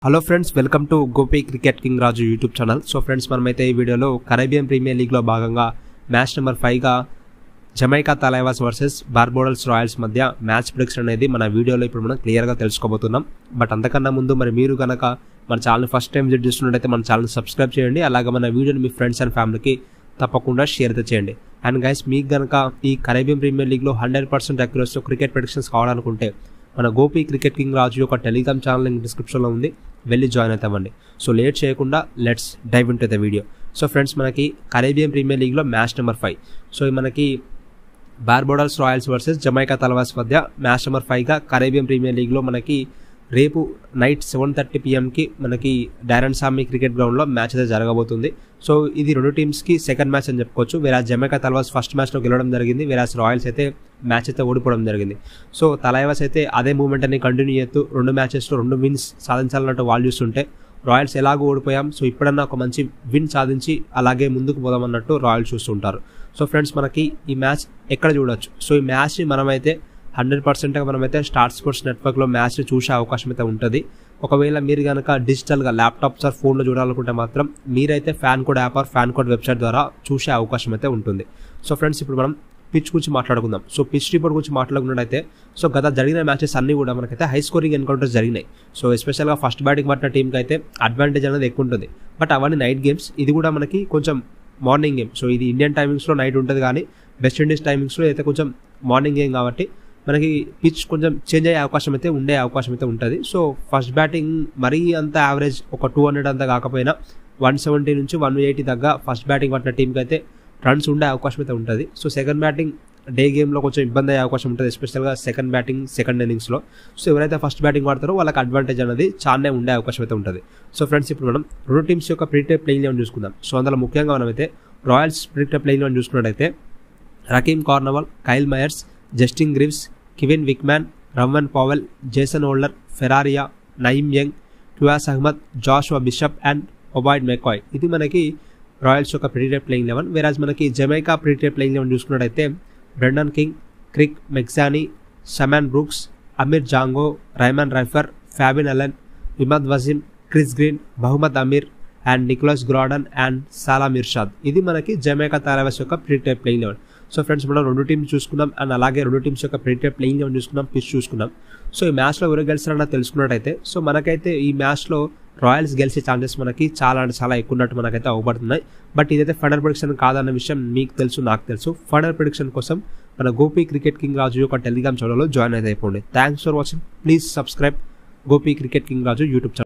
hello friends welcome to Gopi cricket king Raju YouTube channel so friends మనమైతే ఈ వీడియోలో Caribbean premier లీగ్లో భాగంగా మ్యాచ్ నెంబర్ ఫైవ్గా Jamaica Tallawahs versus Barbados Royals మధ్య మ్యాచ్ ప్రిడిక్షన్ అనేది మన వీడియోలో ఇప్పుడు మనం క్లియర్గా తెలుసుకోబోతున్నాం బట్ అంతకన్నా ముందు మరి మీరు కనుక మన ఛానల్ ఫస్ట్ టైం విజిట్ చేస్తున్నట్టయితే మన ఛానల్ సబ్స్క్రైబ్ చేయండి అలాగే మన వీడియోని మీ ఫ్రెండ్స్ అండ్ ఫ్యామిలీకి తప్పకుండా షేర్ అయితే చేయండి అండ్ గైస్ మీకు కనుక ఈ కరేబియన్ ప్రీమియర్ లీగ్లో హండ్రెడ్ పర్సెంట్ అక్యురస్తో క్రికెట్ ప్రిడిక్షన్స్ కావాలనుకుంటే మన గోపి క్రికెట్ కింగ్ రాజు యొక్క టెలిగ్రామ్ ఛానల్ లింక్ డిస్క్రిప్షన్లో ఉంది వెళ్ళి జాయిన్ అవుతామండి సో లేట్ చేయకుండా let's dive into the video so friends మనకి కరేబియన్ ప్రీమియర్ లీగ్లో మ్యాచ్ నెంబర్ ఫైవ్ సో మనకి Barbados Royals versus Jamaica Tallawahs మధ్య మ్యాచ్ నెంబర్ ఫైవ్గా కరేబియన్ ప్రీమియర్ లీగ్లో మనకి రేపు నైట్ సెవెన్ థర్టీ పిఎంకి మనకి డైరన్ సామి క్రికెట్ గ్రౌండ్లో మ్యాచ్ అయితే జరగబోతుంది సో ఇది రెండు టీమ్స్కి సెకండ్ మ్యాచ్ అని చెప్పుకోవచ్చు వేరే జమైకా తలవాస్ ఫస్ట్ మ్యాచ్లో గెలవడం జరిగింది వేరే రాయల్స్ అయితే మ్యాచ్ అయితే ఓడిపోవడం జరిగింది సో తలైవాస్ అయితే అదే మూమెంట్ అని కంటిన్యూ చేస్తూ రెండు మ్యాచెస్లో రెండు విన్స్ సాధించాలన్నట్టు వాళ్ళు చూస్తుంటే రాయల్స్ ఎలాగో ఓడిపోయాం సో ఇప్పుడన్నా ఒక మంచి విన్ సాధించి అలాగే ముందుకు పోదామన్నట్టు రాయల్స్ చూస్తుంటారు సో ఫ్రెండ్స్ మనకి ఈ మ్యాచ్ ఎక్కడ చూడొచ్చు సో ఈ మ్యాచ్ని మనమైతే హండ్రెడ్ పర్సెంట్గా మనమైతే స్టార్ స్పోర్ట్స్ నెట్వర్క్లో మ్యాచ్ చూసే అవకాశం అయితే ఉంటుంది ఒకవేళ మీరు కనుక డిజిటల్గా ల్యాప్టాప్స్ ఆర్ ఫోన్లో చూడాలనుకుంటే మాత్రం మీరైతే FanCode app or FanCode website ద్వారా చూసే అవకాశం అయితే ఉంటుంది సో ఫ్రెండ్స్ ఇప్పుడు మనం పిచ్ గురించి మాట్లాడుకుందాం సో పిచ్ రిపోర్ట్ గురించి మాట్లాడుకున్నట్టయితే సో గత జరిగిన మ్యాచెస్ అన్ని కూడా మనకైతే హై స్కోరింగ్ ఎన్కౌంటర్స్ జరిగినాయి సో ఎస్పెషల్గా ఫస్ట్ బ్యాటింగ్ పట్టిన టీంకి అయితే అడ్వాంటేజ్ అనేది ఎక్కువ ఉంటుంది బట్ అవన్నీ నైట్ గేమ్స్ ఇది కూడా మనకి కొంచెం మార్నింగ్ గేమ్ సో ఇది ఇండియన్ టైమింగ్స్లో నైట్ ఉంటుంది కానీ వెస్ట్ ఇండీస్ టైమింగ్స్లో అయితే కొంచెం మార్నింగ్ గేమ్ కాబట్టి మనకి పిచ్ కొంచెం చేంజ్ అయ్యే అవకాశం అయితే ఉండే అవకాశం అయితే ఉంటుంది సో ఫస్ట్ బ్యాటింగ్ మరీ అంత యావరేజ్ ఒక టూ హండ్రెడ్ అంతా కాకపోయినా వన్ సెవెంటీ నుంచి వన్ ఎయిటీ దగ్గర ఫస్ట్ బ్యాటింగ్ పట్టిన టీంకి అయితే రన్స్ ఉండే అవకాశం అయితే ఉంటుంది సో సెకండ్ బ్యాటింగ్ డే గేమ్లో కొంచెం ఇబ్బంది అయ్యే అవకాశం ఉంటుంది ఎస్పెషల్గా సెకండ్ బ్యాటింగ్ సెకండ్ ఇన్నింగ్స్లో సో ఎవరైతే ఫస్ట్ బ్యాటింగ్ వాడతారో వాళ్ళకి అడ్వాంటేజ్ అనేది చాలానే ఉండే అవకాశం అయితే ఉంటుంది సో ఫ్రెండ్స్ ఇప్పుడు మనం రెండు టీమ్స్ యొక్క ప్రీటెడ్ ప్లేయింగ్ లెవెన్ చూసుకుందాం సో అందులో ముఖ్యంగా మనమైతే రాయల్స్ ప్రీటెడ్ ప్లేయింగ్ లెవెన్ చూసుకున్నట్టయితే Rakheem Cornwall Kyle Mayers Justin Greaves Kevin Wickham Rovman Powell Jason Holder Ferreira Naim Young Qais Ahmad Joshua Bishop and Obed McCoy ఇది మనకి రాయల్స్ యొక్క ప్రీటెడ్ ప్లేయింగ్ లెవెన్ వేరాజ్ మనకి జమైకా ప్రీటెడ్ ప్లేయింగ్ లెవెన్ చూసుకున్నట్టయితే Brandon King Kirk McKenzie Shamarh Brooks Amir Jangoo Raymon Reifer Fabian Allen Imad Wasim Chris Green Mohammed Aamir and Nicholas Gordon and సాలా మిర్షాద్ ఇది మనకి జమైకా తారావస్ యొక్క predicted playing eleven so friends మనం రెండు టీమ్స్ చూసుకున్నాం అండ్ అలాగే రెండు టీమ్స్ యొక్క ప్రీటెడ్ ప్లేయింగ్ లెవెన్ చూసుకున్నాం పిచ్ చూసుకున్నాం సో ఈ మ్యాచ్లో ఎవరు గెలిచారన్న తెలుసుకున్నట్టయితే సో మనకైతే ఈ మ్యాచ్లో రాయల్స్ గెలిచే ఛాన్సెస్ మనకి చాలా అంటే చాలా ఎక్కువ ఉన్నట్టు మనకైతే అవబడుతున్నాయి బట్ ఇదైతే ఫైనల్ ప్రొడిక్షన్ కాదన్న విషయం మీకు తెలుసు నాకు తెలుసు ఫైనల్ ప్రొడిక్షన్ కోసం మన గోపి క్రికెట్ కింగ్ రాజు యొక్క టెలిగ్రామ్ ఛానల్లో జాయిన్ అయితే అయిపోండి thanks for watching please subscribe Gopi cricket king Raju YouTube channel